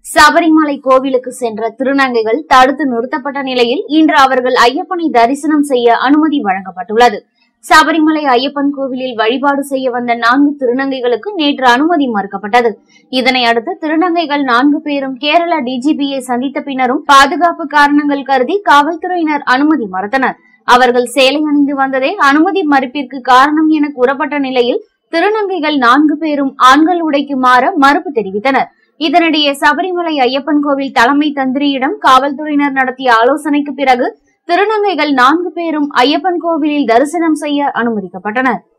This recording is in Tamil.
சபரிமலை கோவிலுக்கு சென்ற திருநங்கைகள் தடுத்து நிறுத்தப்பட்ட நிலையில் இன்று அவர்கள் ஐயப்பனை தரிசனம் செய்ய அனுமதி வழங்கப்பட்டுள்ளது சபரிமலை ஐயப்பன் கோவிலில் வழிபாடு செய்ய வந்த நான்கு திருநங்கைகளுக்கு நேற்று அனுமதி மறுக்கப்பட்டது இதனை அடுத்து திருநங்கைகள் நான்கு பேரும் கேரள டிஜிபியை சந்தித்த பின்னரும் பாதுகாப்பு காரணங்கள் கருதி காவல்துறையினர் அனுமதி மறுத்தனர் அவர்கள் சேலை அணிந்து வந்ததே அனுமதி மறுப்பிற்கு காரணம் என கூறப்பட்ட நிலையில் திருநங்கைகள் நான்கு பேரும் ஆண்கள் உடைக்கு மாற மறுப்பு தெரிவித்தனர் இதனிடையே சபரிமலை ஐயப்பன் கோவில் தலைமை தந்திரியிடம் காவல்துறையினர் நடத்திய ஆலோசனைக்கு பிறகு திருநங்கைகள் நான்கு பேரும் ஐயப்பன் கோவிலில் தரிசனம் செய்ய அனுமதிக்கப்பட்டனர்